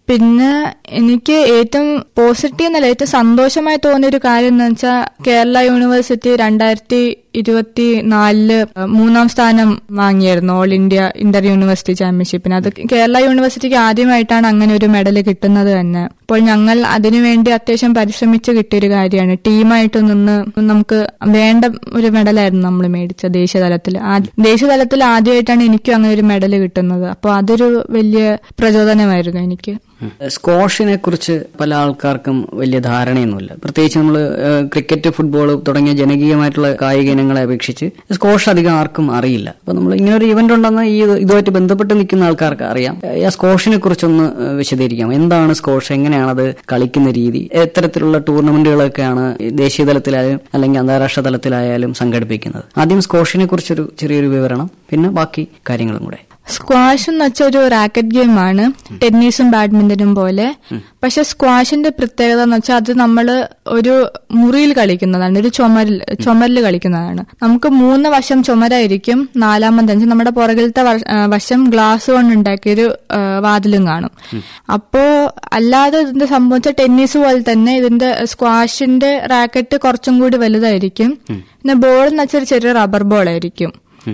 പിന്നെ എനിക്ക് ഏറ്റവും പോസിറ്റീവ് എന്നല്ല ഏറ്റവും സന്തോഷമായി തോന്നിയ ഒരു കാര്യം എന്ന് വെച്ചാൽ കേരള യൂണിവേഴ്സിറ്റി രണ്ടായിരത്തി ഇരുപത്തി നാലില് മൂന്നാം സ്ഥാനം വാങ്ങിയായിരുന്നു ഓൾ ഇന്ത്യ ഇന്റർ യൂണിവേഴ്സിറ്റി ചാമ്പ്യൻഷിപ്പിന് അത് കേരള യൂണിവേഴ്സിറ്റിക്ക് ആദ്യമായിട്ടാണ് അങ്ങനെ ഒരു മെഡൽ കിട്ടുന്നത് തന്നെ അപ്പോൾ ഞങ്ങൾ അതിനുവേണ്ടി അത്യാവശ്യം പരിശ്രമിച്ച് കിട്ടിയൊരു കാര്യമാണ് ടീമായിട്ട് നിന്ന് നമുക്ക് വേണ്ട ഒരു മെഡലായിരുന്നു നമ്മൾ മേടിച്ചത് ദേശീയ തലത്തിൽ ദേശീയ തലത്തിൽ ആദ്യമായിട്ടാണ് എനിക്കും അങ്ങനെ ഒരു മെഡൽ കിട്ടുന്നത് അപ്പോൾ അതൊരു വലിയ പ്രചോദനമായിരുന്നു എനിക്ക് സ്ക്വാഷിനെ കുറിച്ച് പല ആൾക്കാർക്കും വലിയ ധാരണയൊന്നുമില്ല പ്രത്യേകിച്ച് നമ്മൾ ക്രിക്കറ്റ് ഫുട്ബോൾ തുടങ്ങിയ ജനകീയമായിട്ടുള്ള കായിക ഇനങ്ങളെ അപേക്ഷിച്ച് സ്ക്വാഷ് അധികം ആർക്കും അറിയില്ല അപ്പൊ നമ്മൾ ഇങ്ങനെ ഒരു ഇവന്റ് ഉണ്ടെന്ന് ഈ ഇതുമായിട്ട് ബന്ധപ്പെട്ട് നിൽക്കുന്ന ആൾക്കാർക്ക് അറിയാം ആ സ്ക്വാഷിനെ കുറിച്ചൊന്ന് വിശദീകരിക്കാം എന്താണ് സ്ക്വാഷ് എങ്ങനെയാണത് കളിക്കുന്ന രീതി എത്തരത്തിലുള്ള ടൂർണമെന്റുകളൊക്കെയാണ് ദേശീയ തലത്തിലായാലും അല്ലെങ്കിൽ അന്താരാഷ്ട്ര തലത്തിലായാലും സംഘടിപ്പിക്കുന്നത് ആദ്യം സ്ക്വാഷിനെ കുറിച്ചൊരു ചെറിയൊരു വിവരണം പിന്നെ ബാക്കി കാര്യങ്ങളും കൂടെ സ്ക്വാഷ് എന്ന് വെച്ചാൽ ഒരു റാക്കറ്റ് ഗെയിമാണ് ടെന്നീസും ബാഡ്മിന്റനും പോലെ പക്ഷെ സ്ക്വാഷിന്റെ പ്രത്യേകത എന്ന് വെച്ചാൽ അത് നമ്മൾ ഒരു മുറിയിൽ കളിക്കുന്നതാണ് ഒരു ചുമരിൽ ചുമരിൽ കളിക്കുന്നതാണ് നമുക്ക് മൂന്ന് വശം ചുമരായിരിക്കും നാലാമത്തെ അഞ്ച് നമ്മുടെ പുറകിലത്തെ വശം ഗ്ലാസ് കൊണ്ട് ഉണ്ടാക്കിയൊരു വാതിലും കാണും അപ്പോ അല്ലാതെ ഇതിന്റെ സംഭവിച്ച ടെന്നീസ് പോലെ തന്നെ ഇതിന്റെ സ്ക്വാഷിന്റെ റാക്കറ്റ് കുറച്ചും കൂടി വലുതായിരിക്കും പിന്നെ ബോൾ എന്ന് വെച്ചാൽ ചെറിയ റബ്ബർ ബോൾ ആയിരിക്കും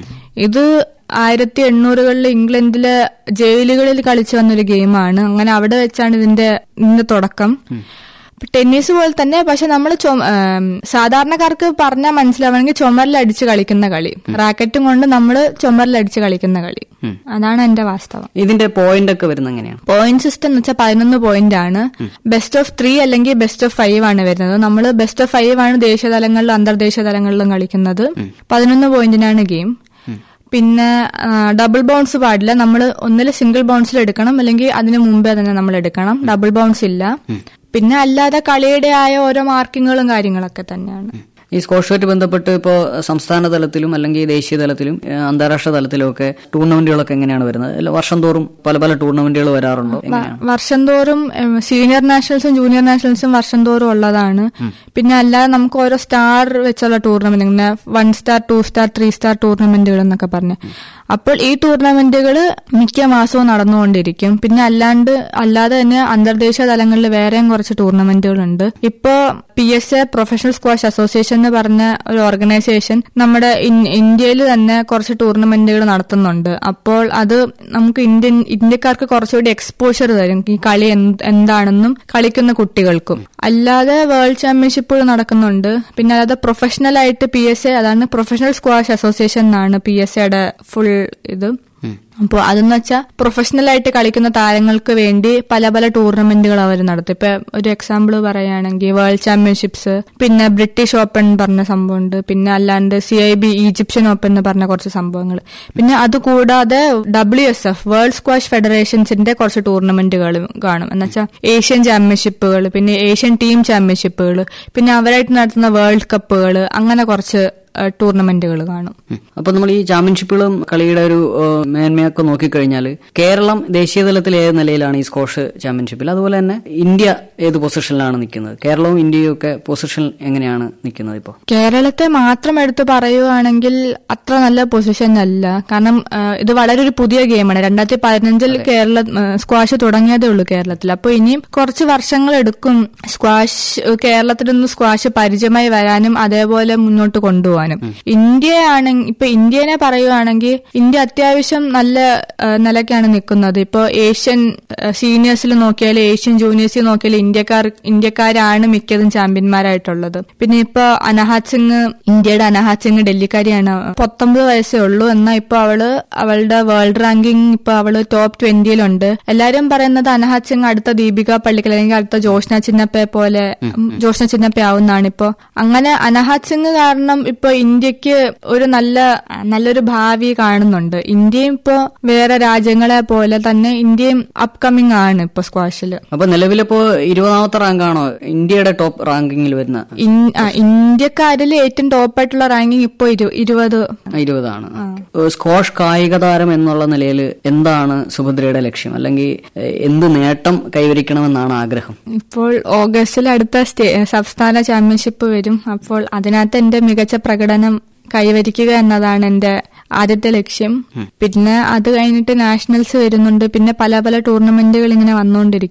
ഇത് ആയിരത്തി എണ്ണൂറുകളിൽ ഇംഗ്ലണ്ടിലെ ജയിലുകളിൽ കളിച്ചു വന്നൊരു ഗെയിമാണ് അങ്ങനെ അവിടെ വെച്ചാണ് ഇതിന്റെ ഇതിന്റെ തുടക്കം ടെന്നീസ് പോലെ തന്നെ പക്ഷെ നമ്മൾ സാധാരണക്കാർക്ക് പറഞ്ഞാൽ മനസ്സിലാവണമെങ്കിൽ ചുമരിലടിച്ച് കളിക്കുന്ന കളി റാക്കറ്റും കൊണ്ട് നമ്മൾ ചുമരിലടിച്ച് കളിക്കുന്ന കളി അതാണ് എന്റെ വാസ്തവം ഇതിന്റെ പോയിന്റ് ഒക്കെ വരുന്നത് എങ്ങനെയാണ് പോയിന്റ് സിസ്റ്റം എന്ന് വെച്ചാൽ പതിനൊന്ന് പോയിന്റ് ആണ് ബെസ്റ്റ് ഓഫ് ത്രീ അല്ലെങ്കിൽ ബെസ്റ്റ് ഓഫ് ഫൈവ് ആണ് വരുന്നത് നമ്മൾ ബെസ്റ്റ് ഓഫ് ഫൈവ് ആണ് ദേശീയ തലങ്ങളിലും അന്തർദേശീയ തലങ്ങളിലും കളിക്കുന്നത് പതിനൊന്ന് പോയിന്റിനാണ് ഗെയിം പിന്നെ ഡബിൾ ബൗൺസ് പാടില്ല നമ്മൾ ഒന്നിൽ സിംഗിൾ ബൗൺസിൽ എടുക്കണം അല്ലെങ്കിൽ അതിന് മുമ്പേ തന്നെ നമ്മൾ എടുക്കണം ഡബിൾ ബൗൺസ് ഇല്ല പിന്നെ അല്ലാതെ കളിയുടെ ആയ ഓരോ മാർക്കിങ്ങുകളും കാര്യങ്ങളൊക്കെ തന്നെയാണ് ഈ സ്കോഷുമായിട്ട് ബന്ധപ്പെട്ട് ഇപ്പോൾ സംസ്ഥാന തലത്തിലും അല്ലെങ്കിൽ ദേശീയ തലത്തിലും അന്താരാഷ്ട്ര തലത്തിലും ഒക്കെ ടൂർണമെന്റുകളൊക്കെ എങ്ങനെയാണ് വരുന്നത് വർഷം തോറും പല പല ടൂർണമെന്റുകൾ വരാറുണ്ടോ വർഷം തോറും സീനിയർ നാഷണൽസും ജൂനിയർ നാഷണൽസും വർഷം തോറും ഉള്ളതാണ് പിന്നെ അല്ലാതെ നമുക്ക് ഓരോ സ്റ്റാർ വെച്ചുള്ള ടൂർണമെന്റ് ഇങ്ങനെ one star two star three star ടൂർണമെന്റുകൾ എന്നൊക്കെ പറഞ്ഞ് അപ്പോൾ ഈ ടൂർണമെന്റുകൾ മിക്ക മാസവും നടന്നുകൊണ്ടിരിക്കും പിന്നെ അല്ലാണ്ട് അല്ലാതെ തന്നെ അന്തർദേശീയ തലങ്ങളിൽ വേറെയും കുറച്ച് ടൂർണമെന്റുകളുണ്ട് ഇപ്പോ P S A professional squash association എന്ന് പറഞ്ഞ ഒരു ഓർഗനൈസേഷൻ നമ്മുടെ ഇന്ത്യയിൽ തന്നെ കുറച്ച് ടൂർണമെന്റുകൾ നടത്തുന്നുണ്ട് അപ്പോൾ അത് നമുക്ക് ഇന്ത്യൻ ഇന്ത്യക്കാർക്ക് കുറച്ചുകൂടി എക്സ്പോഷർ തരും ഈ കളി എന്താണെന്നും കളിക്കുന്ന കുട്ടികൾക്കും അല്ലാതെ വേൾഡ് ചാമ്പ്യൻഷിപ്പുകൾ നടക്കുന്നുണ്ട് പിന്നെ അല്ലാതെ പ്രൊഫഷണൽ ആയിട്ട് പി എസ് എ അതാണ് പ്രൊഫഷണൽ സ്ക്വാഷ് അസോസിയേഷൻ എന്നാണ് പി എസ് എയുടെ ഫുൾ ഇത് അപ്പോൾ അതെന്ന് വെച്ചാൽ പ്രൊഫഷണൽ ആയിട്ട് കളിക്കുന്ന താരങ്ങൾക്ക് വേണ്ടി പല പല ടൂർണമെന്റുകൾ അവർ നടത്തും ഇപ്പൊ ഒരു എക്സാമ്പിൾ പറയുകയാണെങ്കിൽ വേൾഡ് ചാമ്പ്യൻഷിപ്സ് പിന്നെ ബ്രിട്ടീഷ് ഓപ്പൺ പറഞ്ഞ സംഭവമുണ്ട് പിന്നെ അല്ലാണ്ട് C I B Egyptian open എന്ന് പറഞ്ഞ കുറച്ച് സംഭവങ്ങൾ പിന്നെ അത് കൂടാതെ W S F world squash ഫെഡറേഷൻസിന്റെ കുറച്ച് ടൂർണമെന്റുകൾ കാണും എന്നുവെച്ചാൽ ഏഷ്യൻ ചാമ്പ്യൻഷിപ്പുകൾ പിന്നെ ഏഷ്യൻ ടീം ചാമ്പ്യൻഷിപ്പുകൾ പിന്നെ അവരായിട്ട് നടത്തുന്ന വേൾഡ് കപ്പുകൾ അങ്ങനെ കുറച്ച് ടൂർണമെന്റുകൾ കാണും അപ്പൊ നമ്മൾ ഈ ചാമ്പ്യൻഷിപ്പുകളും കളിയുടെ ഒരു മേന്മയൊക്കെ നോക്കിക്കഴിഞ്ഞാൽ കേരളം ദേശീയ തലത്തിൽ ഏത് നിലയിലാണ് ഈ സ്കോഷ് ചാമ്പ്യൻഷിപ്പിൽ അതുപോലെ തന്നെ ഇന്ത്യ ഏത് പൊസിഷനിലാണ് നിൽക്കുന്നത് കേരളവും ഇന്ത്യയും ഒക്കെ പൊസിഷൻ എങ്ങനെയാണ് നിൽക്കുന്നത് ഇപ്പോൾ കേരളത്തെ മാത്രം എടുത്തു പറയുകയാണെങ്കിൽ അത്ര നല്ല പൊസിഷൻ അല്ല കാരണം ഇത് വളരെ ഒരു പുതിയ ഗെയിമാണ് രണ്ടായിരത്തി പതിനഞ്ചിൽ കേരള സ്ക്വാഷ് തുടങ്ങിയതേ ഉള്ളൂ കേരളത്തിൽ അപ്പോൾ ഇനിയും കുറച്ച് വർഷങ്ങൾ എടുക്കും സ്ക്വാഷ് കേരളത്തിലൊന്ന് സ്ക്വാഷ് പരിചയമായി വരാനും അതേപോലെ മുന്നോട്ട് കൊണ്ടുപോകാനും ഇന്ത്യ ആണെങ്കിൽ ഇപ്പൊ ഇന്ത്യനെ പറയുകയാണെങ്കിൽ ഇന്ത്യ അത്യാവശ്യം നല്ല നിലയ്ക്കാണ് നിൽക്കുന്നത് ഇപ്പൊ ഏഷ്യൻ സീനിയേഴ്സിൽ നോക്കിയാൽ ഏഷ്യൻ ജൂനിയേഴ്സിൽ നോക്കിയാൽ ഇന്ത്യക്കാർ ഇന്ത്യക്കാരാണ് മിക്കതും ചാമ്പ്യന്മാരായിട്ടുള്ളത് പിന്നെ ഇപ്പൊ അനഹാത് സിംഗ് ഇന്ത്യയുടെ അനഹാത് സിംഗ് ഡൽഹിക്കാരിയാണ് പത്തൊമ്പത് വയസ്സേ ഉള്ളൂ എന്നാൽ ഇപ്പൊ അവള് അവളുടെ വേൾഡ് റാങ്കിങ് ഇപ്പൊ അവള് ടോപ്പ് ട്വന്റിയിലുണ്ട് എല്ലാരും പറയുന്നത് അനഹാത് സിംഗ് അടുത്ത ദീപിക പള്ളിക്കൽ അല്ലെങ്കിൽ അടുത്ത ജോഷ്ന ചിന്നപ്പയെ പോലെ ജോഷ്ന ചിന്നപ്പ ആവുന്നതാണ് ഇപ്പൊ അങ്ങനെ അനഹാത് സിംഗ് കാരണം ഇപ്പൊ ഇന്ത്യക്ക് ഒരു നല്ല നല്ലൊരു ഭാവി കാണുന്നുണ്ട് ഇന്ത്യയും ഇപ്പോ വേറെ രാജ്യങ്ങളെ പോലെ തന്നെ ഇന്ത്യയും അപ്കമിങ് ആണ് ഇപ്പൊ സ്ക്വാഷിൽ അപ്പൊ നിലവിലിപ്പോ ഇരുപതാമത്തെ റാങ്കാണോ ഇന്ത്യയുടെ ടോപ്പ് റാങ്കിങ്ങിൽ വരുന്ന ഇന്ത്യക്കാരിൽ ഏറ്റവും ടോപ്പായിട്ടുള്ള റാങ്കിങ് ഇപ്പൊ ഇരുപത് ഇരുപതാണ് സ്ക്വാഷ് കായിക താരം എന്നുള്ള നിലയിൽ എന്താണ് സുഭദ്രയുടെ ലക്ഷ്യം അല്ലെങ്കിൽ എന്ത് നേട്ടം കൈവരിക്കണമെന്നാണ് ആഗ്രഹം ഇപ്പോൾ ഓഗസ്റ്റിൽ അടുത്ത സംസ്ഥാന ചാമ്പ്യൻഷിപ്പ് വരും അപ്പോൾ അതിനകത്ത് എന്റെ മികച്ച പ്രകടനം കൈവരിക്കുക എന്നതാണ് എന്റെ ആദ്യത്തെ ലക്ഷ്യം പിന്നെ അത് കഴിഞ്ഞിട്ട് നാഷണൽസ് വരുന്നുണ്ട് പിന്നെ പല പല ടൂർണമെന്റുകൾ ഇങ്ങനെ വന്നുകൊണ്ടിരിക്കും